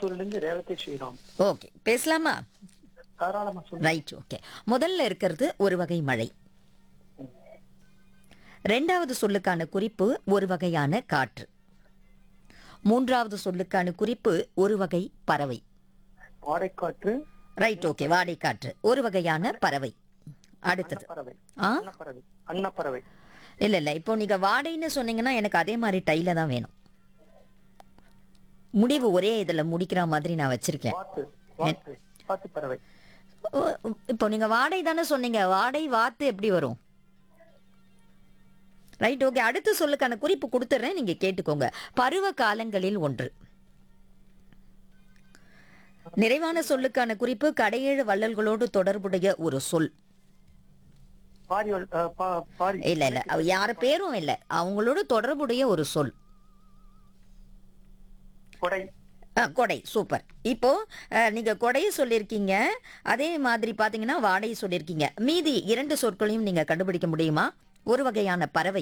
கோயம்புத்தூர்ல இருந்து ரேவதி ஸ்ரீராம் ஓகே பேசலாமா தாராளமா சொல்லுங்க ரைட் ஓகே முதல்ல இருக்கிறது ஒரு வகை மழை ரெண்டாவது சொல்லுக்கான குறிப்பு ஒரு வகையான காற்று மூன்றாவது சொல்லுக்கான குறிப்பு ஒரு வகை பறவை வாடைக்காற்று ரைட் ஓகே வாடைக்காற்று ஒரு வகையான பறவை அடுத்தது பறவை ஆ அன்னப்பறவை அன்னப்பறவை இல்ல இல்ல இப்போ நீங்க வாடைன்னு சொன்னீங்கன்னா எனக்கு அதே மாதிரி டைல தான் வேணும் முடிவு ஒரே இதுல முடிக்கிற மாதிரி நான் வச்சிருக்கேன் வாத்து வாத்து வாத்து பறவை ஓ, இப்போ நீங்க வாடை தானே சொன்னீங்க வாடை வாத்து எப்படி வரும் ரைட் ஓகே அடுத்து சொல்லுக்கான குறிப்பு கொடுத்துறேன் நீங்க கேட்டுக்கோங்க பருவ காலங்களில் ஒன்று நிறைவான சொல்லுக்கான குறிப்பு கடையேழு வள்ளல்களோடு தொடர்புடைய ஒரு சொல் பாரி வள்- அஹ், பா- பாரி இல்ல இல்ல அவ யார பேரும் இல்ல அவங்களோட தொடர்புடைய ஒரு சொல் கொடை ஆ, கொடை சூப்பர் இப்போ அஹ், நீங்க கொடையை சொல்லியிருக்கீங்க அதே மாதிரி பாத்தீங்கன்னா வாடகை சொல்லியிருக்கீங்க மீதி இரண்டு சொற்களையும் நீங்க கண்டுபிடிக்க முடியுமா ஒரு வகையான பறவை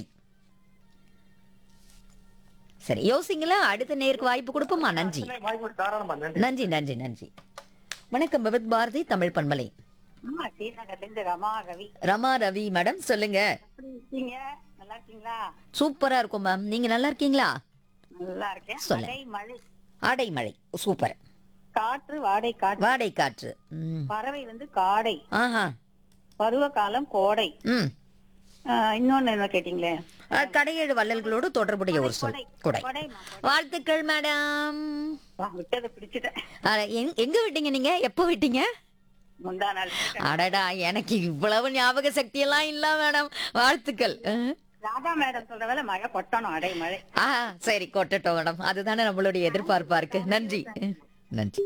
சரி யோசிங்களா அடுத்த நேருக்கு வாய்ப்பு கொடுப்போமா நன்றி வாய்ப்பு தாராளமா நன்றி நன்றி நன்றி நன்றி வணக்கம் விபத் பாரதி தமிழ் பண்பலை ஆமா ஸ்ரீநகர்ல இருந்து ரமா ரவி ரமா ரவி மேடம் சொல்லுங்க எப்படி இருக்கீங்க நல்லா இருக்கீங்களா சூப்பரா இருக்கும் மேம் நீங்க நல்லா இருக்கீங்களா நல்லா இருக்கேன் சொல்லு. மழை மழை ஆடை மழை சூப்பர் காற்று வாடை காற்று வாடை காற்று ம். பறவை வந்து காடை ஆஹா பருவ காலம் கோடை ம் ஆஹ், இன்னொன்னு என்ன கேட்டீங்களே அஹ், கடையேழு வள்ளல்களோடு தொடர்புடைய ஒரு சொல் கொடை கொடைமா, கொடை. வாழ்த்துக்கள் மேடம் வா, விட்டதை பிடிச்சிட்டேன் அஹ், எங்- எங்க விட்டீங்க நீங்க எப்போ விட்டீங்க முந்தா நாள் அடடா எனக்கு இவ்வளவு ஞாபக சக்தி எல்லாம் இல்ல மேடம் வாழ்த்துக்கள் அஹ். ராதா மேடம் சொல்ற வேலை மழை கொட்டணும் அடை மழை ஆ சரி கொட்டட்டும் மேடம் அதுதானே நம்மளுடைய எதிர்பார்ப்பா இருக்கு நன்றி நன்றி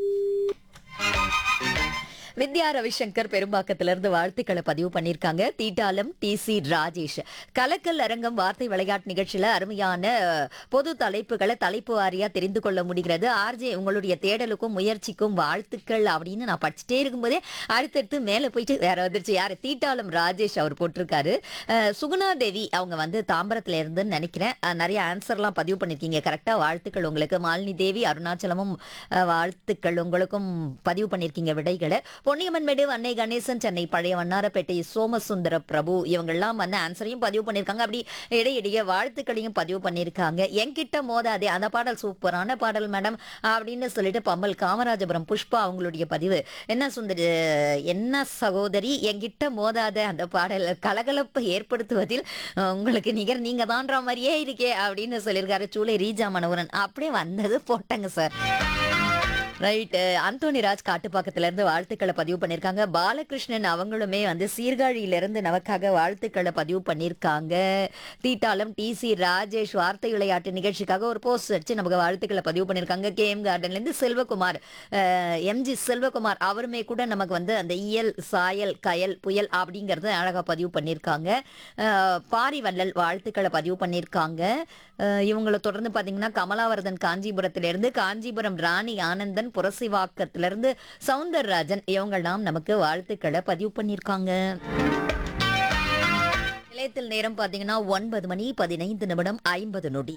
வித்யா ரவிசங்கர் பெரும்பாக்கத்திலிருந்து வாழ்த்துக்களை பதிவு பண்ணியிருக்காங்க தீட்டாலம் டி சி ராஜேஷ் கலக்கல் அரங்கம் வார்த்தை விளையாட்டு நிகழ்ச்சியில அருமையான அஹ், பொது தலைப்புகளை தலைப்பு வாரியா தெரிந்து கொள்ள முடிகிறது ஆர்ஜே உங்களுடைய தேடலுக்கும் முயற்சிக்கும் வாழ்த்துக்கள் அப்படின்னு நான் படிச்சுட்டே இருக்கும்போதே அடுத்தடுத்து மேல போயிட்டு வேற வந்துருச்சு யாரு தீட்டாலம் ராஜேஷ் அவர் போட்டிருக்காரு அஹ், சுகுணா தேவி அவங்க வந்து தாம்பரத்துல இருந்துன்னு நினைக்கிறேன் அஹ், நிறைய ஆன்சர்லாம் பதிவு பண்ணிருக்கீங்க கரெக்டா வாழ்த்துக்கள் உங்களுக்கு மாலினி தேவி அருணாச்சலமும் அஹ், வாழ்த்துக்கள் உங்களுக்கும் பதிவு பண்ணிருக்கீங்க விடைகளை பொன்னியம்மன் மேடு அன்னை கணேசன் சென்னை பழைய வண்ணாரப்பேட்டை சோமசுந்தர பிரபு இவங்கெல்லாம் வந்து ஆன்சரையும் பதிவு பண்ணிருக்காங்க அப்படி இடையிடையே வாழ்த்துக்களையும் பதிவு பண்ணிருக்காங்க என்கிட்ட மோதாதே அந்த பாடல் சூப்பரான பாடல் மேடம் அப்படின்னு சொல்லிட்டு பம்மல் காமராஜபுரம் புஷ்பா அவங்களுடைய பதிவு என்ன சுந்தரி என்ன சகோதரி என்கிட்ட மோதாத அந்த பாடல் கலகலப்பை ஏற்படுத்துவதில் அஹ், உங்களுக்கு நிகர் நீங்க தான்ற மாதிரியே இருக்கே அப்படின்னு சொல்லியிருக்காரு சூளை ரீஜா மனோகரன் அப்படியே வந்தது போட்டாங்க சார் ரைட் அந்தோனி ராஜ் காட்டுப்பாக்கத்துல இருந்து வாழ்த்துக்களை பதிவு பண்ணிருக்காங்க பாலகிருஷ்ணன் அவங்களுமே வந்து சீர்காழியில இருந்து நமக்காக வாழ்த்துக்களை பதிவு பண்ணிருக்காங்க தீட்டாலம் டி சி ராஜேஷ் வார்த்தை விளையாட்டு நிகழ்ச்சிக்காக ஒரு போஸ்ட் வச்சு நமக்கு வாழ்த்துக்களை பதிவு பண்ணிருக்காங்க கே எம் கார்டன்ல இருந்து செல்வகுமார் எம்ஜி செல்வகுமார் அவருமே கூட நமக்கு வந்து அந்த இயல் சாயல் கயல் புயல் அப்படிங்கறத அழகா பதிவு பண்ணிருக்காங்க அஹ், பாரிவள்ளல் வாழ்த்துக்களை பதிவு பண்ணிருக்காங்க அஹ், இவங்களை தொடர்ந்து பாத்தீங்கன்னா கமலாவரதன் காஞ்சிபுரத்திலிருந்து காஞ்சிபுரம் ராணி ஆனந்தன் புரசிவாக்கத்திலிருந்து சவுந்தரராஜன் இவங்கெல்லாம் நமக்கு வாழ்த்துக்களை பதிவு பண்ணிருக்காங்க நிலையத்தில் நேரம் பாத்தீங்கன்னா ஒன்பது மணி பதினைந்து நிமிடம் ஐம்பது நொடி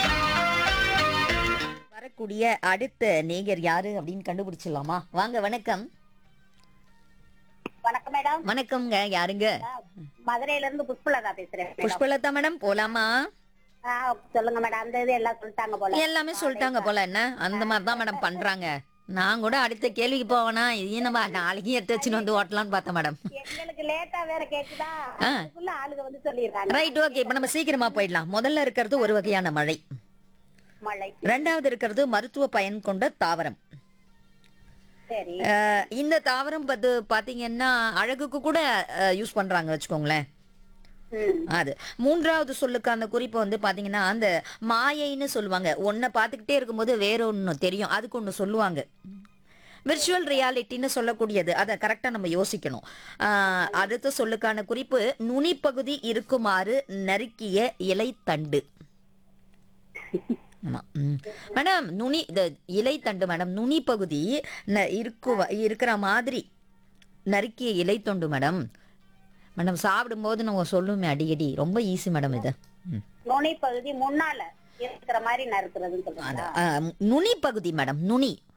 வரக்கூடிய அடுத்த நேயர் யாரு அப்படின்னு கண்டுபிடிச்சிடலாமா வாங்க வணக்கம் வணக்கம் மேடம் வணக்கம்ங்க யாருங்க மதுரையில இருந்து புஷ்பலதா பேசுறேன் மேடம். புஷ்பலதா மேடம் போலாமா ஆ, சொல்லுங்க மேடம் அந்த இது எல்லாம் சொல்லிட்டாங்க போல எல்லாமே சொல்லிட்டாங்க போல என்ன அந்த மாதிரி தான் மேடம் பண்றாங்க நான் கூட அடுத்த கேள்விக்கு போவேனா இது நம்ம நாளைக்கு எடுத்து வச்சுன்னு வந்து ஓட்டலாம்னு பார்த்தேன் மேடம் எங்களுக்கு லேட்டா வேற கேக்குதா ஆ. அதுக்குள்ள ஆளுங்க வந்து சொல்லிடுறாங்க ரைட் ஓகே இப்ப நம்ம சீக்கிரமா போயிடலாம் முதல்ல இருக்கிறது ஒரு வகையான மழை மழை ரெண்டாவது இருக்கிறது மருத்துவ பயன் கொண்ட தாவரம் சரி அஹ், இந்த தாவரம் பத்து பாத்தீங்கன்னா அழகுக்கு கூட யூஸ் பண்றாங்க வச்சுக்கோங்களேன் ம். அது மூன்றாவது சொல்லுக்கான குறிப்பு வந்து பாத்தீங்கன்னா அந்த மாயைன்னு சொல்லுவாங்க ஒன்றை பார்த்துக்கிட்டே இருக்கும்போது வேற ஒன்று தெரியும் அதுக்கு ஒன்று சொல்லுவாங்க விர்ச்சுவல் ரியாலிட்டின்னு சொல்லக்கூடியது அதை கரெக்டாக நம்ம யோசிக்கணும் ஆஹ், அடுத்த சொல்லுக்கான குறிப்பு நுனிப்பகுதி இருக்குமாறு நறுக்கிய இலைத்தண்டு ஆமா ம். மேடம் நுனி இந்த இலைத்தண்டு மேடம் நுனி பகுதி ந- இருக்குவ இருக்கிற மாதிரி நறுக்கிய இலைத்தண்டு மேடம் மேடம் சாப்பிடும்போது நம்ம சொல்லுமே அடிக்கடி ரொம்ப ஈஸி மேடம் இது ம். நுனி பகுதி முன்னால இருக்கிற மாதிரி நறுக்கிறதுன்னு சொல்றாங்க அது, ஆ, நுனி பகுதி மேடம் நுனி